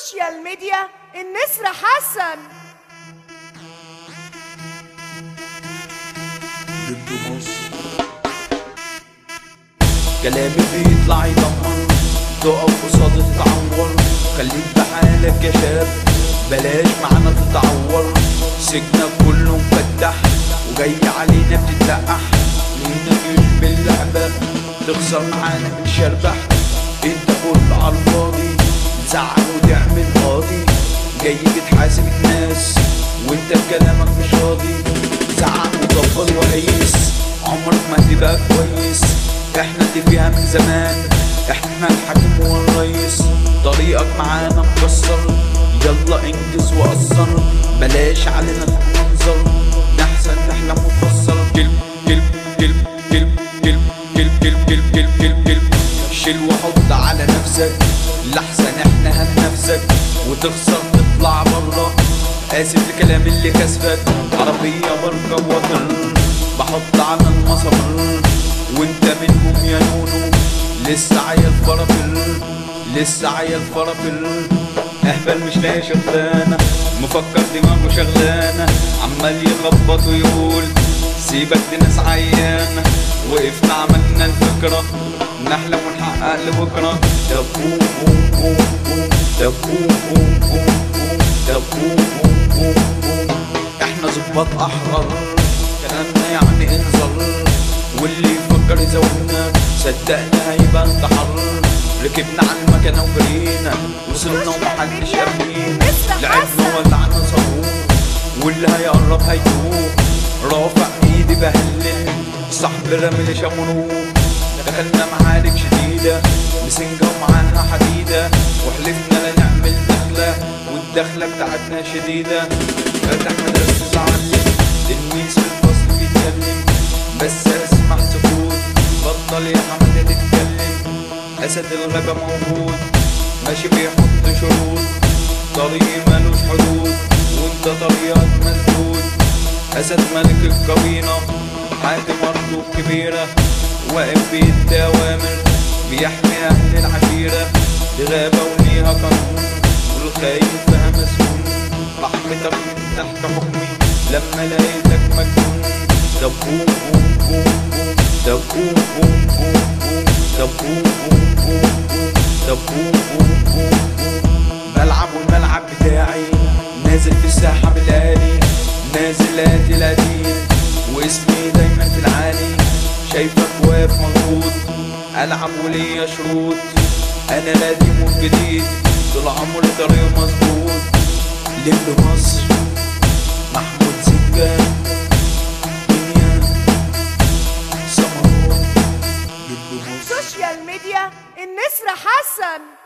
سوشيال ميديا النسر حسن ضد مصر كلامي بيطلع يدمر تقف قصاد تتعور خليك بحالك يا شاب بلاش معانا تتعور سجنك كله مفتح وجاي علينا بتتلقح لينا جيش باللعبة تخسر معانا بنشربح انت كل على الفاضي تزعل وتعمل قاضي جاي بتحاسب الناس وانت بكلامك مش راضي زعق وطبل وهيس عمرك ما هتبقى كويس احنا اللي فيها من زمان احنا الحاكم والرئيس طريقك معانا مكسر يلا انجز وقصر بلاش علينا تتمنظر نحسن نحلم وتفسر كلب كلب كلب كلب كلب كلب كلب كلب كلب كلب كلب شيل وحط على نفسك لحسن احنا هننافسك وتخسر تطلع بره اسف لكلام اللي كسفك عربية بركب وطن بحط على المصبر وانت منهم يا نونو لسه عيل فرافل لسه عيل فرافل اهبل مش لاقي شغلانة مفكر دماغه شغلانة عمال يخبط ويقول سيبك دي ناس عيانة وقفنا عملنا الفكرة نحلم ونحقق لبكرة طب قوم قوم قوم قوم طب قوم قوم قوم قوم طب قوم قوم قوم قوم احنا ظباط احرار كلامنا يعني انذر واللي يفكر يزودنا صدقنا هيبقى انتحر ركبنا على المكنة وجرينا وصلنا ومحدش قابلينا لعبنا ولعنا صاروخ واللي هيقرب هيتوه رافع ايدي بهلل صاحب رمي شمروخ دخلنا معارك شديدة مسنجة ومعاها حديدة وحلفنا لا نعمل دخلة والدخلة بتاعتنا شديدة فتح مدرسة زعلم تلميذ في الفصل بيتكلم بس اسمع سكوت بطل يا حمادة تتكلم أسد الغابة موجود ماشي بيحط شروط طريقي ملوش حدود وانت طريقك مسدود أسد ملك القبيلة حاكم أرضه الكبيرة واقف بيدي أوامر بيحمي أهل العشيرة دي غابة وليها قانون والخايف فيها مسؤول رحمتك من تحت حكمي لما لقيتك مجنون طب قوم قوم قوم قوم طب قوم قوم قوم قوم طب قوم قوم قوم قوم طب قوم قوم قوم قوم بلعب والملعب بتاعي نازل في الساحة بالآلي نازل آتي القديم واسمي دايما في العالي شايفك واقف مضغوط ألعب وليا شروط أنا القديم والجديد طول عمري طريق مظبوط لب مصر محمود سجان دنيا سمرون لب مصر سوشيال ميديا النسر حسن